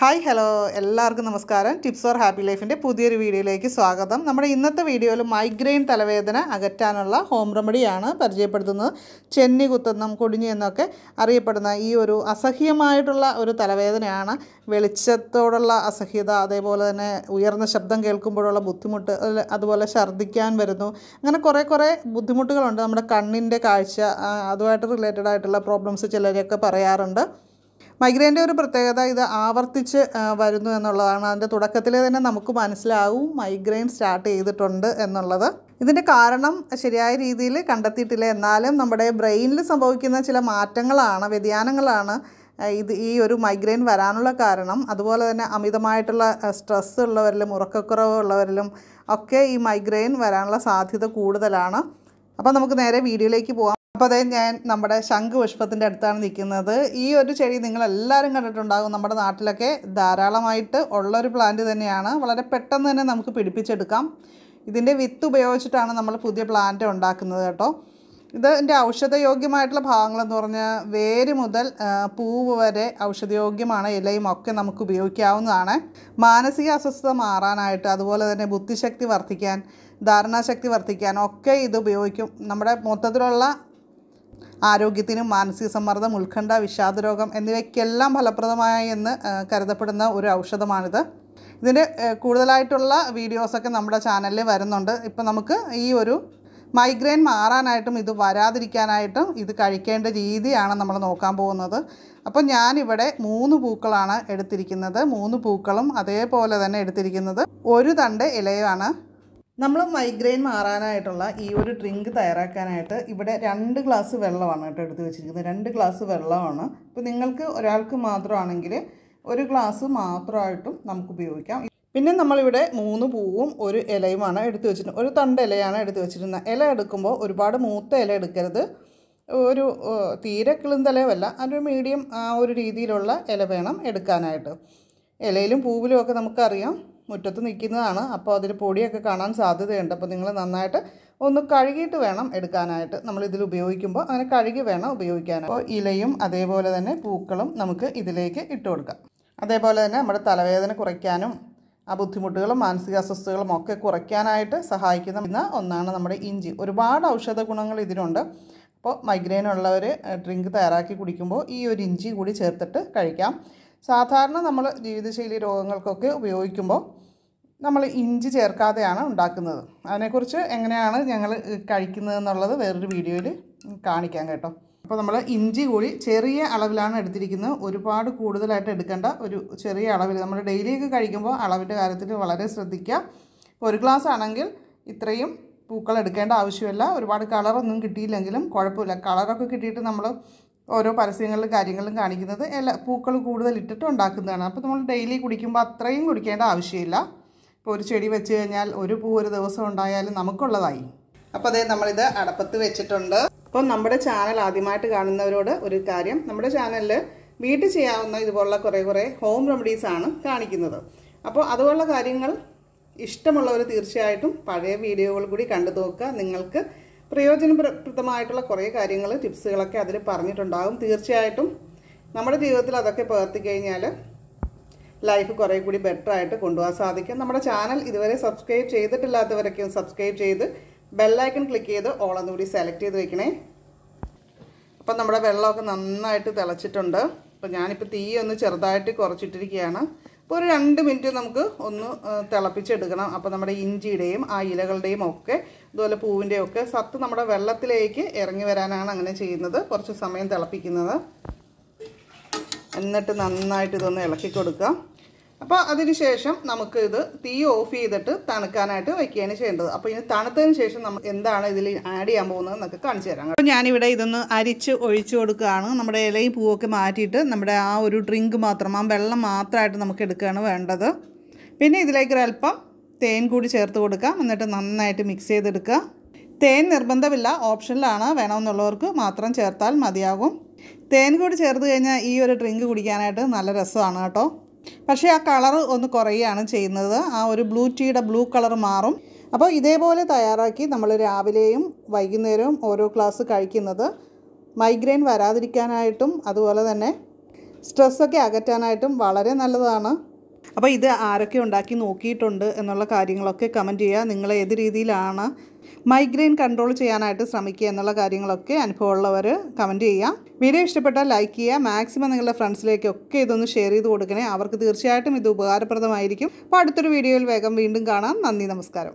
hi hello എല്ലാവർക്കും നമസ്കാരം tips four happy ലൈഫിൻ്റെ പുതിയൊരു വീഡിയോയിലേക്ക് സ്വാഗതം നമ്മുടെ ഇന്നത്തെ വീഡിയോയിൽ മൈഗ്രെയിൻ തലവേദന അകറ്റാനുള്ള ഹോം റെമഡിയാണ് പരിചയപ്പെടുത്തുന്നത് ചെന്നി കുത്തുന്നം കൊടിഞ്ഞി എന്നൊക്കെ അറിയപ്പെടുന്ന ഈ ഒരു അസഹ്യമായിട്ടുള്ള ഒരു തലവേദനയാണ് വെളിച്ചത്തോടുള്ള അസഹ്യത അതേപോലെ തന്നെ ഉയർന്ന ശബ്ദം കേൾക്കുമ്പോഴുള്ള ബുദ്ധിമുട്ട് അല്ല- അതുപോലെ ഛർദ്ദിക്കാൻ വരുന്നു അങ്ങനെ കുറേ കുറേ ബുദ്ധിമുട്ടുകളുണ്ട് നമ്മുടെ കണ്ണിൻ്റെ കാഴ്ച ആ, അതുമായിട്ട് റിലേറ്റഡ് ആയിട്ടുള്ള പ്രോബ്ലംസ് ചിലരൊക്കെ പറയാറുണ്ട് മൈഗ്രെയിൻ്റെ ഒരു പ്രത്യേകത ഇത് ആവർത്തിച്ച് ആ, വരുന്നു എന്നുള്ളതാണ് അതിൻ്റെ തുടക്കത്തിൽ തന്നെ നമുക്ക് മനസ്സിലാവും മൈഗ്രെയിൻ സ്റ്റാർട്ട് ചെയ്തിട്ടുണ്ട് എന്നുള്ളത് ഇതിൻ്റെ കാരണം ശരിയായ രീതിയിൽ കണ്ടെത്തിയിട്ടില്ല എന്നാലും നമ്മുടെ ബ്രെയിനിൽ സംഭവിക്കുന്ന ചില മാറ്റങ്ങളാണ് വ്യതിയാനങ്ങളാണ് ആ, ഇത് ഈ ഒരു മൈഗ്രെയിൻ വരാനുള്ള കാരണം അതുപോലെ തന്നെ അമിതമായിട്ടുള്ള സ്ട്രെസ് ഉള്ളവരിലും ഉറക്കക്കുറവ് ഉള്ളവരിലും ഒക്കെ ഈ മൈഗ്രെയിൻ വരാനുള്ള സാധ്യത കൂടുതലാണ് അപ്പോൾ നമുക്ക് നേരെ വീഡിയോയിലേക്ക് പോകാം അപ്പോൾ അതേ ഞാൻ നമ്മുടെ ശംഖ് പുഷ്പത്തിൻ്റെ അടുത്താണ് നിൽക്കുന്നത് ഈ ഒരു ചെടി നിങ്ങൾ എല്ലാവരും കണ്ടിട്ടുണ്ടാകും നമ്മുടെ നാട്ടിലൊക്കെ ധാരാളമായിട്ട് ഉള്ളൊരു പ്ലാന്റ് തന്നെയാണ് വളരെ പെട്ടെന്ന് തന്നെ നമുക്ക് പിടിപ്പിച്ചെടുക്കാം ഇതിൻ്റെ വിത്ത് ഉപയോഗിച്ചിട്ടാണ് നമ്മൾ പുതിയ പ്ലാന്റ് ഉണ്ടാക്കുന്നത് കേട്ടോ ഇതിൻ്റെ ഔഷധയോഗ്യമായിട്ടുള്ള ഭാഗങ്ങളെന്ന് പറഞ്ഞാൽ വേര് മുതൽ ആ, പൂവ് വരെ ഔഷധയോഗ്യമാണ് ഇലയും ഒക്കെ നമുക്ക് ഉപയോഗിക്കാവുന്നതാണ് മാനസിക അസ്വസ്ഥത മാറാനായിട്ട് അതുപോലെ തന്നെ ബുദ്ധിശക്തി വർദ്ധിക്കാൻ ധാരണാശക്തി വർദ്ധിക്കാൻ ഒക്കെ ഇത് ഉപയോഗിക്കും നമ്മുടെ മൊത്തത്തിലുള്ള ആരോഗ്യത്തിനും മാനസിക സമ്മർദ്ദം ഉത്കണ്ഠ വിഷാദരോഗം എന്നിവയ്ക്കെല്ലാം ഫലപ്രദമായി എന്ന് ആ, കരുതപ്പെടുന്ന ഒരു ഔഷധമാണിത് ഇതിൻ്റെ ആ, കൂടുതലായിട്ടുള്ള വീഡിയോസൊക്കെ നമ്മുടെ ചാനലിൽ വരുന്നുണ്ട് ഇപ്പം നമുക്ക് ഈ ഒരു മൈഗ്രെയിൻ മാറാനായിട്ടും ഇത് വരാതിരിക്കാനായിട്ടും ഇത് കഴിക്കേണ്ട രീതിയാണ് നമ്മൾ നോക്കാൻ പോകുന്നത് അപ്പോൾ ഞാനിവിടെ മൂന്ന് പൂക്കളാണ് എടുത്തിരിക്കുന്നത് മൂന്ന് പൂക്കളും അതേപോലെ തന്നെ എടുത്തിരിക്കുന്നത് ഒരു തണ്ട് ഇലയുമാണ് നമ്മൾ മൈഗ്രെയിൻ മാറാനായിട്ടുള്ള ഈ ഒരു ഡ്രിങ്ക് തയ്യാറാക്കാനായിട്ട് ഇവിടെ രണ്ട് ഗ്ലാസ് വെള്ളമാണ് കേട്ടോ എടുത്ത് വെച്ചിരിക്കുന്നത് രണ്ട് ഗ്ലാസ് വെള്ളമാണ് ഇപ്പോൾ നിങ്ങൾക്ക് ഒരാൾക്ക് മാത്രമാണെങ്കിൽ ഒരു ഗ്ലാസ് മാത്രമായിട്ടും നമുക്ക് ഉപയോഗിക്കാം പിന്നെ നമ്മളിവിടെ മൂന്ന് പൂവും ഒരു ഇലയുമാണ് എടുത്ത് വെച്ചിട്ടുണ്ട് ഒരു തണ്ട് ഇലയാണ് എടുത്ത് വെച്ചിരുന്നത് ഇല എടുക്കുമ്പോൾ ഒരുപാട് മൂത്ത ഇല എടുക്കരുത് ഒരു ഏഹ്, തീരെ കിളുന്തലയുമല്ല അതൊരു മീഡിയം ആ ഒരു രീതിയിലുള്ള ഇല വേണം എടുക്കാനായിട്ട് ഇലയിലും പൂവിലും ഒക്കെ നമുക്കറിയാം മുറ്റത്ത് നിൽക്കുന്നതാണ് അപ്പോൾ അതിൽ പൊടിയൊക്കെ കാണാൻ സാധ്യതയുണ്ട് അപ്പോൾ നിങ്ങൾ നന്നായിട്ട് ഒന്ന് കഴുകിയിട്ട് വേണം എടുക്കാനായിട്ട് നമ്മൾ ഇതിൽ ഉപയോഗിക്കുമ്പോൾ അങ്ങനെ കഴുകി വേണം ഉപയോഗിക്കാൻ അപ്പോൾ ഇലയും അതേപോലെ തന്നെ പൂക്കളും നമുക്ക് ഇതിലേക്ക് ഇട്ട് കൊടുക്കാം അതേപോലെ തന്നെ നമ്മുടെ തലവേദന കുറയ്ക്കാനും ആ ബുദ്ധിമുട്ടുകളും മാനസിക അസ്വസ്ഥതകളും ഒക്കെ കുറയ്ക്കാനായിട്ട് സഹായിക്കുന്ന ഒന്നാണ് നമ്മുടെ ഇഞ്ചി ഒരുപാട് ഔഷധ ഗുണങ്ങൾ ഇതിനുണ്ട് അപ്പോൾ മൈഗ്രെയിൻ ഉള്ളവർ ഡ്രിങ്ക് തയ്യാറാക്കി കുടിക്കുമ്പോൾ ഈ ഒരു ഇഞ്ചി കൂടി ചേർത്തിട്ട് കഴിക്കാം സാധാരണ നമ്മൾ ജീവിതശൈലി രോഗങ്ങൾക്കൊക്കെ ഉപയോഗിക്കുമ്പോൾ നമ്മൾ ഇഞ്ചി ചേർക്കാതെയാണ് ഉണ്ടാക്കുന്നത് അതിനെക്കുറിച്ച് എങ്ങനെയാണ് ഞങ്ങൾ കഴിക്കുന്നത് എന്നുള്ളത് വേറൊരു വീഡിയോയിൽ കാണിക്കാം കേട്ടോ അപ്പോൾ നമ്മൾ ഇഞ്ചി കൂടി ചെറിയ അളവിലാണ് എടുത്തിരിക്കുന്നത് ഒരുപാട് കൂടുതലായിട്ട് എടുക്കേണ്ട ഒരു ചെറിയ അളവിൽ നമ്മൾ ഡെയിലിയൊക്കെ കഴിക്കുമ്പോൾ അളവിൻ്റെ കാര്യത്തിൽ വളരെ ശ്രദ്ധിക്കുക ഇപ്പോൾ ഒരു ഗ്ലാസ് ആണെങ്കിൽ ഇത്രയും പൂക്കൾ എടുക്കേണ്ട ആവശ്യമില്ല ഒരുപാട് കളറൊന്നും കിട്ടിയില്ലെങ്കിലും കുഴപ്പമില്ല കളറൊക്കെ കിട്ടിയിട്ട് നമ്മൾ ഓരോ പരസ്യങ്ങളിലും കാര്യങ്ങളിലും കാണിക്കുന്നത് എല്ലാ പൂക്കൾ കൂടുതൽ ഇട്ടിട്ട് ഉണ്ടാക്കുന്നതാണ് അപ്പോൾ നമ്മൾ ഡെയിലി കുടിക്കുമ്പോൾ അത്രയും കുടിക്കേണ്ട ആവശ്യമില്ല ഇപ്പോൾ ഒരു ചെടി വെച്ച് കഴിഞ്ഞാൽ ഒരു പൂ ഒരു ദിവസം ഉണ്ടായാലും നമുക്കുള്ളതായി അപ്പോൾ അതേ നമ്മളിത് അടപ്പത്ത് വെച്ചിട്ടുണ്ട് അപ്പോൾ നമ്മുടെ ചാനൽ ആദ്യമായിട്ട് കാണുന്നവരോട് ഒരു കാര്യം നമ്മുടെ ചാനലിൽ വീട്ടിൽ ചെയ്യാവുന്ന ഇതുപോലുള്ള കുറേ കുറേ ഹോം റെമഡീസ് ആണ് കാണിക്കുന്നത് അപ്പോൾ അതുപോലുള്ള കാര്യങ്ങൾ ഇഷ്ടമുള്ളവർ തീർച്ചയായിട്ടും പഴയ വീഡിയോകൾ കൂടി കണ്ടു നോക്കുക നിങ്ങൾക്ക് പ്രയോജനപ്രദമായിട്ടുള്ള കുറേ കാര്യങ്ങൾ ടിപ്സുകളൊക്കെ അതിൽ പറഞ്ഞിട്ടുണ്ടാകും തീർച്ചയായിട്ടും നമ്മുടെ ജീവിതത്തിൽ അതൊക്കെ പകർത്തി കഴിഞ്ഞാൽ ലൈഫ് കുറേ കൂടി ബെറ്റർ ആയിട്ട് കൊണ്ടുപോകാൻ സാധിക്കും നമ്മുടെ ചാനൽ ഇതുവരെ സബ്സ്ക്രൈബ് ചെയ്തിട്ടില്ലാത്തവരൊക്കെ ഒന്ന് സബ്സ്ക്രൈബ് ചെയ്ത് ബെല്ലൈക്കൺ ക്ലിക്ക് ചെയ്ത് ഓൾ കൂടി സെലക്ട് ചെയ്ത് വെക്കണേ അപ്പം നമ്മുടെ വെള്ളമൊക്കെ നന്നായിട്ട് തിളച്ചിട്ടുണ്ട് അപ്പോൾ ഞാനിപ്പോൾ തീ ഒന്ന് ചെറുതായിട്ട് കുറച്ചിട്ടിരിക്കുകയാണ് അപ്പോൾ ഒരു രണ്ട് മിനിറ്റ് നമുക്ക് ഒന്ന് ആ, തിളപ്പിച്ചെടുക്കണം അപ്പോൾ നമ്മുടെ ഇഞ്ചിയുടെയും ആ ഇലകളുടെയും ഒക്കെ അതുപോലെ പൂവിൻ്റെയും ഒക്കെ സത്ത് നമ്മുടെ വെള്ളത്തിലേക്ക് ഇറങ്ങി വരാനാണ് അങ്ങനെ ചെയ്യുന്നത് കുറച്ച് സമയം തിളപ്പിക്കുന്നത് എന്നിട്ട് നന്നായിട്ട് ഇതൊന്ന് ഇളക്കി കൊടുക്കുക അപ്പോൾ അതിന് ശേഷം നമുക്ക് ഇത് തീ ഓഫ് ചെയ്തിട്ട് തണുക്കാനായിട്ട് വെക്കുകയാണ് ചെയ്യേണ്ടത് അപ്പോൾ ഇനി തണുത്തതിന് ശേഷം നമ്മൾ എന്താണ് ഇതിൽ ആഡ് ചെയ്യാൻ പോകുന്നത് എന്നൊക്കെ കാണിച്ചു തരാം അപ്പോൾ ഞാനിവിടെ ഇതൊന്ന് അരിച്ച് ഒഴിച്ചു കൊടുക്കുകയാണ് നമ്മുടെ ഇലയും പൂവൊക്കെ മാറ്റിയിട്ട് നമ്മുടെ ആ ഒരു ഡ്രിങ്ക് മാത്രം ആ വെള്ളം മാത്രമായിട്ട് നമുക്ക് എടുക്കുകയാണ് വേണ്ടത് പിന്നെ ഇതിലേക്ക് ഒരല്പം തേൻ കൂടി ചേർത്ത് കൊടുക്കാം എന്നിട്ട് നന്നായിട്ട് മിക്സ് ചെയ്തെടുക്കുക തേൻ നിർബന്ധമില്ല ഓപ്ഷനിലാണ് വേണമെന്നുള്ളവർക്ക് മാത്രം ചേർത്താൽ മതിയാകും തേൻ കൂടി ചേർത്ത് കഴിഞ്ഞാൽ ഈ ഒരു ഡ്രിങ്ക് കുടിക്കാനായിട്ട് നല്ല രസമാണ് കേട്ടോ പക്ഷേ ആ കളർ ഒന്ന് കുറയുകയാണ് ചെയ്യുന്നത് ആ ഒരു ബ്ലൂ ടീയുടെ ബ്ലൂ കളർ മാറും അപ്പോൾ ഇതേപോലെ തയ്യാറാക്കി നമ്മൾ രാവിലെയും വൈകുന്നേരവും ഓരോ ഗ്ലാസ് കഴിക്കുന്നത് മൈഗ്രെയിൻ വരാതിരിക്കാനായിട്ടും അതുപോലെ തന്നെ സ്ട്രെസ്സൊക്കെ അകറ്റാനായിട്ടും വളരെ നല്ലതാണ് അപ്പോൾ ഇത് ആരൊക്കെ ഉണ്ടാക്കി നോക്കിയിട്ടുണ്ട് എന്നുള്ള കാര്യങ്ങളൊക്കെ കമൻറ്റ് ചെയ്യുക നിങ്ങൾ ഏത് രീതിയിലാണ് മൈഗ്രെയിൻ കൺട്രോൾ ചെയ്യാനായിട്ട് ശ്രമിക്കുക എന്നുള്ള കാര്യങ്ങളൊക്കെ അനുഭവമുള്ളവർ കമൻറ്റ് ചെയ്യുക വീഡിയോ ഇഷ്ടപ്പെട്ടാൽ ലൈക്ക് ചെയ്യുക മാക്സിമം നിങ്ങളുടെ ഫ്രണ്ട്സിലേക്കൊക്കെ ഇതൊന്ന് ഷെയർ ചെയ്ത് കൊടുക്കണേ അവർക്ക് തീർച്ചയായിട്ടും ഇത് ഉപകാരപ്രദമായിരിക്കും അപ്പോൾ അടുത്തൊരു വീഡിയോയിൽ വേഗം വീണ്ടും കാണാം നന്ദി നമസ്കാരം